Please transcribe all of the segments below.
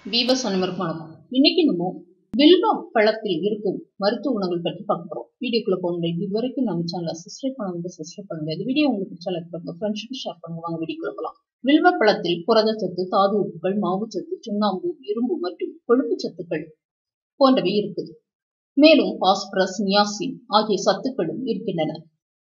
viewers அனைவருக்கும் வணக்கம் இன்னைக்கு நம்ம வில்வா பழத்தில் இருக்கும் மருத்துவ குணங்கள் பற்றி பார்க்க போறோம் வீடியோக்குள்ள போன இது வரைக்கும் நம்ம சேனலை சப்ஸ்கிரைப் பண்ணாங்க சப்ஸ்கிரைப் பண்ணுங்க இந்த வீடியோ உங்களுக்கு பிடிச்சா லைக் பண்ணுங்க ஃப்ரெண்ட்ஸுக்கு ஷேர் பண்ணுங்க வாங்க வீடியோக்குள்ள போகலாம் வில்வ பழத்தில் புரதச்சத்து தாது உப்புகள் மாவுச்சத்து சுண்ணாம்பு இரும்பு மற்றும் கொழுப்பு சத்துக்கள் போன்றவை இருக்குது மேலும் பாஸ்பரஸ் நியாசின் ஆகிய சத்துக்களும் இருக்கின்றன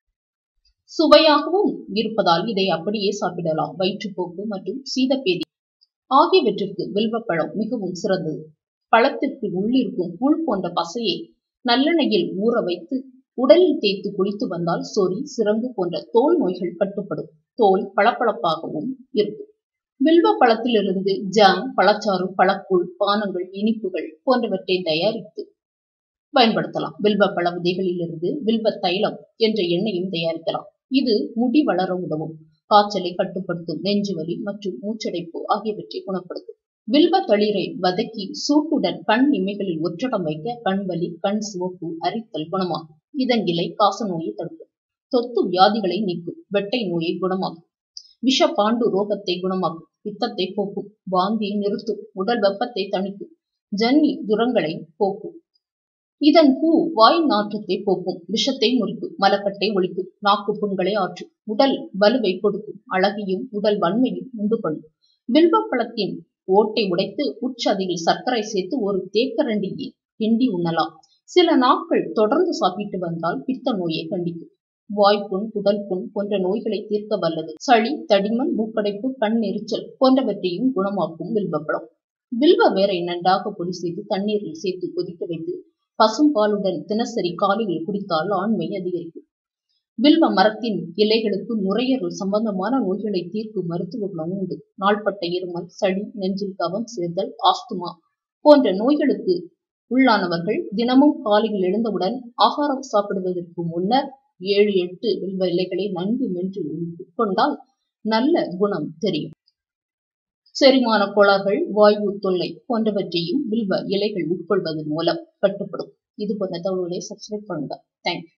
சுவையாகவும் இருப்பதால் இதை அப்படியே சாப்பிடலாம் வயிற்றுப்போக்கு மற்றும் சீதப்பேதி ஆகியவற்றிற்கு வில்வப்பழம் மிகவும் சிறந்தது பழத்திற்கு உள்ளிருக்கும் புல் போன்ற பசையை நல்லெண்ணெயில் ஊற வைத்து உடலில் தேய்த்து குளித்து வந்தால் சொறி சிறங்கு போன்ற தோல் நோய்கள் கட்டுப்படும் தோல் பளபளப்பாகவும் இருக்கும் வில்வ பழத்திலிருந்து ஜாம் பழச்சாறு பழக்கூழ் பானங்கள் இனிப்புகள் போன்றவற்றை தயாரித்து பயன்படுத்தலாம் வில்வ பழ விதைகளிலிருந்து வில்வ தைலம் என்ற எண்ணெயும் தயாரிக்கலாம் இது முடி வளர உதவும் காய்ச்சலை கட்டுப்படுத்தும் நெஞ்சுவலி மற்றும் மூச்சடைப்பு ஆகியவற்றை குணப்படுத்தும் வில்வ தளிரை வதக்கி சூட்டுடன் கண் இமைகளில் ஒற்றடம் வைக்க கண் வலி கண் சிவப்பு அரித்தல் குணமாகும் இதன் இலை காச நோயை தடுக்கும் தொத்து வியாதிகளை நீக்கும் வெட்டை நோயை குணமாக்கும் விஷ பாண்டு ரோகத்தை குணமாக்கும் பித்தத்தை போக்கும் வாந்தியை நிறுத்தும் உடல் வெப்பத்தை தணிக்கும் ஜன்னி துரங்களை போக்கும் இதன் பூ வாய் நாற்றத்தை போக்கும் விஷத்தை முறிக்கும் மலக்கட்டை ஒழிக்கும் நாக்கு புண்களை ஆற்றும் உடல் வலுவை கொடுக்கும் அழகையும் உடல் வன்மையும் உண்டு பண்ணும் வில்வப்பழத்தின் ஓட்டை உடைத்து உச்சதியில் சர்க்கரை சேர்த்து ஒரு தேக்கரண்டியை கிண்டி உண்ணலாம் சில நாட்கள் தொடர்ந்து சாப்பிட்டு வந்தால் பித்த நோயை கண்டிக்கும் வாய்ப்புண் குடல் புண் போன்ற நோய்களை தீர்க்க வல்லது சளி தடிமன் மூக்கடைப்பு கண் எரிச்சல் போன்றவற்றையும் குணமாக்கும் வில்வப்பழம் வில்வ வேரை நன்றாக பொடி செய்து தண்ணீரில் சேர்த்து கொதிக்க வைத்து பசும்பாலுடன் தினசரி காலையில் குடித்தால் ஆண்மை அதிகரிக்கும் வில்வ மரத்தின் இலைகளுக்கு நுரையீரல் சம்பந்தமான நோய்களை தீர்க்கும் மருத்துவ குணம் உண்டு நாள்பட்ட இருமல் சளி நெஞ்சில் கவம் சேர்தல் ஆஸ்துமா போன்ற நோய்களுக்கு உள்ளானவர்கள் தினமும் காலையில் எழுந்தவுடன் ஆகாரம் சாப்பிடுவதற்கு முன்னர் ஏழு எட்டு வில்வ இலைகளை நன்கு மென்று உட்கொண்டால் நல்ல குணம் தெரியும் செரிமான கோளாறுகள் வாயு தொல்லை போன்றவற்றையும் வில்வ இலைகள் உட்கொள்வதன் மூலம் கட்டுப்படும் இது போன்ற தகவல்களை சப்ஸ்கிரைப் பண்ணுங்க தேங்க்யூ